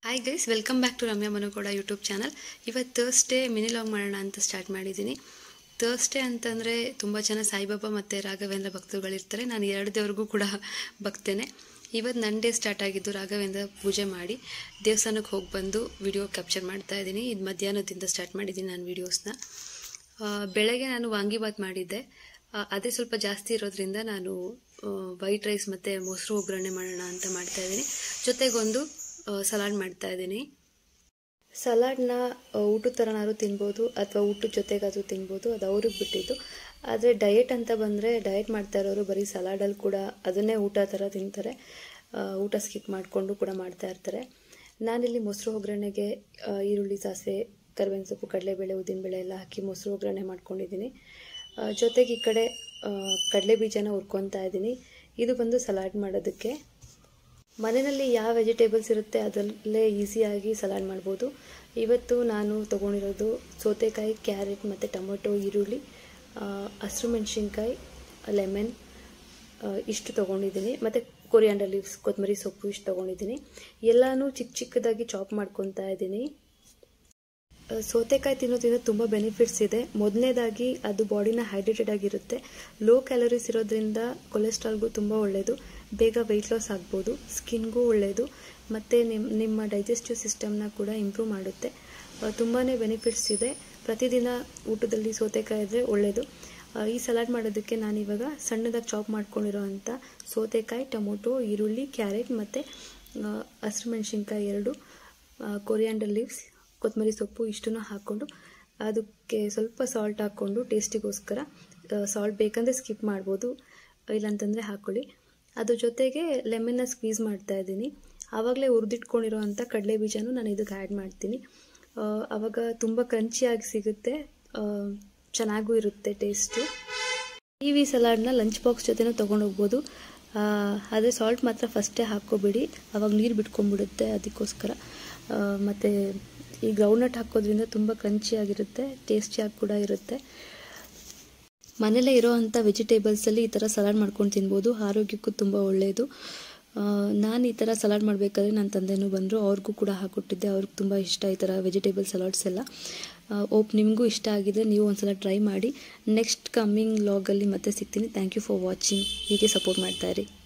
hi guys welcome back to Ramya Manogowda YouTube channel ಇವತ್ತು Thursday mini vlog ಮಾಡೋಣ ಅಂತ start ಮಾಡಿದ್ದೀನಿ ಥರ್ಸ್ಡೇ ಅಂತಂದರೆ ತುಂಬ ಜನ ಸಾಯಿಬಾಬಾ ಮತ್ತು ರಾಘವೇಂದ್ರ ಭಕ್ತರುಗಳಿರ್ತಾರೆ ನಾನು ಎರಡು ದೇವ್ರಿಗೂ ಕೂಡ ಭಕ್ತೇನೆ ಇವತ್ತು ನನ್ನ ಡೇ ಸ್ಟಾರ್ಟ್ ಆಗಿದ್ದು ರಾಘವೇಂದ್ರ ಪೂಜೆ ಮಾಡಿ ದೇವಸ್ಥಾನಕ್ಕೆ ಹೋಗಿ ಬಂದು ವಿಡಿಯೋ ಕ್ಯಾಪ್ಚರ್ ಮಾಡ್ತಾ ಇದ್ದೀನಿ ಇದು ಮಧ್ಯಾಹ್ನದಿಂದ ಸ್ಟಾರ್ಟ್ ಮಾಡಿದ್ದೀನಿ ನಾನು ವೀಡಿಯೋಸ್ನ ಬೆಳಗ್ಗೆ ನಾನು ವಾಂಗಿಬಾತ್ ಮಾಡಿದ್ದೆ ಆ, ಅದೇ ಸ್ವಲ್ಪ ಜಾಸ್ತಿ ಇರೋದ್ರಿಂದ ನಾನು ವೈಟ್ ರೈಸ್ ಮತ್ತು ಮೊಸರು ಒಗ್ಗರಣೆ ಮಾಡೋಣ ಅಂತ ಮಾಡ್ತಾ ಇದ್ದೀನಿ ಜೊತೆಗೊಂದು ಸಲಾಡ್ ಮಾಡ್ತಾ ಇದ್ದೀನಿ ಸಲಾಡ್ನ ಊಟದ ಥರನಾದ್ರು ತಿನ್ಬೋದು ಅಥವಾ ಊಟದ ಜೊತೆಗಾದರೂ ತಿನ್ಬೋದು ಅದು ಅವ್ರಿಗೆ ಬಿಟ್ಟಿದ್ದು ಆದರೆ ಡಯೆಟ್ ಅಂತ ಬಂದರೆ ಡಯೆಟ್ ಮಾಡ್ತಾ ಇರೋರು ಬರೀ ಸಲಾಡಲ್ಲಿ ಕೂಡ ಅದನ್ನೇ ಊಟ ಥರ ತಿಂತಾರೆ ಆ, ಊಟ ಸ್ಕಿಪ್ ಮಾಡಿಕೊಂಡು ಕೂಡ ಮಾಡ್ತಾ ಇರ್ತಾರೆ ನಾನಿಲ್ಲಿ ಮೊಸರು ಒಗ್ಗರಣೆಗೆ ಆ, ಈರುಳ್ಳಿ ಸಾಸಿವೆ ಕರಿಬೇವಿನ ಸೊಪ್ಪು ಕಡಲೆಬೇಳೆ ಉದ್ದಿನಬೇಳೆ ಎಲ್ಲ ಹಾಕಿ ಮೊಸರು ಒಗ್ಗರಣೆ ಮಾಡ್ಕೊಂಡಿದ್ದೀನಿ ಆ, ಜೊತೆಗೆ ಈ ಕಡೆ ಆ, ಕಡಲೆ ಬೀಜನ ಹುರ್ಕೊತಾ ಇದ್ದೀನಿ ಇದು ಬಂದು ಸಲಾಡ್ ಮಾಡೋದಕ್ಕೆ ಮನೆಯಲ್ಲಿ ಯಾವ ವೆಜಿಟೇಬಲ್ಸ್ ಇರುತ್ತೆ ಅದರಲ್ಲೇ ಈಸಿಯಾಗಿ ಸಲಾಡ್ ಮಾಡ್ಬೋದು ಇವತ್ತು ನಾನು ತೊಗೊಂಡಿರೋದು ಸೌತೆಕಾಯಿ ಕ್ಯಾರೆಟ್ ಮತ್ತು ಟೊಮೊಟೊ ಈರುಳ್ಳಿ ಹಸಿರು ಮೆಣಸಿನ್ಕಾಯಿ ಲೆಮನ್ ಇಷ್ಟು ತೊಗೊಂಡಿದ್ದೀನಿ ಮತ್ತು ಕೊರಿಯಾಂಡರ್ ಲೀವ್ಸ್ ಕೊತ್ತಂಬರಿ ಸೊಪ್ಪು ಇಷ್ಟು ತೊಗೊಂಡಿದ್ದೀನಿ ಎಲ್ಲನೂ ಚಿಕ್ಕ ಚಿಕ್ಕದಾಗಿ ಚಾಪ್ ಮಾಡ್ಕೊತಾ ಇದ್ದೀನಿ ಅಹ್, ಸೌತೆಕಾಯಿ ತಿನ್ನೋದ್ರಿಂದ ತುಂಬ ಬೆನಿಫಿಟ್ಸ್ ಇದೆ ಮೊದಲನೇದಾಗಿ ಅದು ಬಾಡಿನ ಹೈಡ್ರೇಟೆಡ್ ಆಗಿರುತ್ತೆ ಲೋ ಕ್ಯಾಲರೀಸ್ ಇರೋದ್ರಿಂದ ಕೊಲೆಸ್ಟ್ರಾಲ್ಗೂ ತುಂಬ ಒಳ್ಳೆಯದು ಬೇಗ ವೆಯ್ಟ್ ಲಾಸ್ ಆಗ್ಬೋದು ಸ್ಕಿನ್ಗೂ ಒಳ್ಳೆಯದು ಮತ್ತು ನಿಮ್ಮ ನಿಮ್ಮ ಡೈಜೆಸ್ಟಿವ್ ಸಿಸ್ಟಮ್ನ ಕೂಡ ಇಂಪ್ರೂವ್ ಮಾಡುತ್ತೆ ತುಂಬಾ ಬೆನಿಫಿಟ್ಸ್ ಇದೆ ಪ್ರತಿದಿನ ಊಟದಲ್ಲಿ ಸೌತೆಕಾಯಿ ಇದ್ದರೆ ಒಳ್ಳೆಯದು ಅಹ್, ಈ ಸಲಾಡ್ ಮಾಡೋದಕ್ಕೆ ನಾನಿವಾಗ ಸಣ್ಣದಾಗಿ ಚಾಪ್ ಮಾಡ್ಕೊಂಡಿರೋ ಅಂಥ ಸೌತೆಕಾಯಿ ಟೊಮೊಟೊ ಈರುಳ್ಳಿ ಕ್ಯಾರೆಟ್ ಮತ್ತು ಹಸಿರು ಮೆಣಸಿನ್ಕಾಯಿ ಎರಡು ಕೊರಿಯಾಂಡರ್ ಲೀವ್ಸ್ ಕೊತ್ತಂಬರಿ ಸೊಪ್ಪು ಇಷ್ಟನ್ನು ಹಾಕ್ಕೊಂಡು ಅದಕ್ಕೆ ಸ್ವಲ್ಪ ಸಾಲ್ಟ್ ಹಾಕ್ಕೊಂಡು ಟೇಸ್ಟಿಗೋಸ್ಕರ ಸಾಲ್ಟ್ ಬೇಕಂದರೆ ಸ್ಕಿಪ್ ಮಾಡ್ಬೋದು ಇಲ್ಲಾಂತಂದರೆ ಹಾಕ್ಕೊಳ್ಳಿ ಅದ್ರ ಜೊತೆಗೆ ಲೆಮನ್ನ ಸ್ಕ್ವೀಸ್ ಮಾಡ್ತಾ ಇದ್ದೀನಿ ಆವಾಗಲೇ ಹುರಿದಿಟ್ಕೊಂಡಿರೋ ಅಂಥ ಕಡಲೆ ಬೀಜನೂ ನಾನು ಇದಕ್ಕೆ ಆ್ಯಡ್ ಮಾಡ್ತೀನಿ ಆ, ಆವಾಗ ತುಂಬ ಕ್ರಂಚಿಯಾಗಿ ಸಿಗುತ್ತೆ ಆ, ಚೆನ್ನಾಗೂ ಇರುತ್ತೆ ಟೇಸ್ಟು ಕಿವಿ ಸಲಾಡ್ನ ಲಂಚ್ ಬಾಕ್ಸ್ ಜೊತೆನೂ ತೊಗೊಂಡೋಗ್ಬೋದು ಆದರೆ ಸಾಲ್ಟ್ ಮಾತ್ರ ಫಸ್ಟೇ ಹಾಕ್ಕೋಬಿಡಿ ಅವಾಗ ನೀರು ಬಿಟ್ಕೊಂಡ್ಬಿಡುತ್ತೆ ಅದಕ್ಕೋಸ್ಕರ ಮತ್ತು ಈ ಗ್ರೌಂಡ್ನಟ್ ಹಾಕೋದ್ರಿಂದ ತುಂಬ ಕ್ರಂಚಿಯಾಗಿರುತ್ತೆ ಟೇಸ್ಟಿಯಾಗಿ ಕೂಡ ಇರುತ್ತೆ ಮನೇಲೇ ಇರೋವಂಥ ವೆಜಿಟೇಬಲ್ಸಲ್ಲಿ ಈ ಥರ ಸಲಾಡ್ ಮಾಡ್ಕೊಂಡು ತಿನ್ಬೋದು ಆರೋಗ್ಯಕ್ಕೂ ತುಂಬ ಒಳ್ಳೆಯದು ನಾನು ಈ ಥರ ಸಲಾಡ್ ಮಾಡಬೇಕಾದ್ರೆ ನನ್ನ ತಂದೆನೂ ಬಂದರು ಅವ್ರಿಗೂ ಕೂಡ ಹಾಕ್ಕೊಟ್ಟಿದ್ದೆ ಅವ್ರಿಗೆ ತುಂಬ ಇಷ್ಟ ಈ ಥರ ವೆಜಿಟೇಬಲ್ ಸಲಾಡ್ಸ್ ಎಲ್ಲ ಓಪ್ ನಿಮಗೂ ಇಷ್ಟ ಆಗಿದೆ ನೀವು ಒಂದ್ಸಲ ಟ್ರೈ ಮಾಡಿ ನೆಕ್ಸ್ಟ್ ಕಮ್ಮಿಂಗ್ ಲಾಗಲ್ಲಿ ಮತ್ತೆ ಸಿಗ್ತೀನಿ ಥ್ಯಾಂಕ್ ಯು ಫಾರ್ ವಾಚಿಂಗ್ ಹೀಗೆ ಸಪೋರ್ಟ್ ಮಾಡ್ತಾಯಿರಿ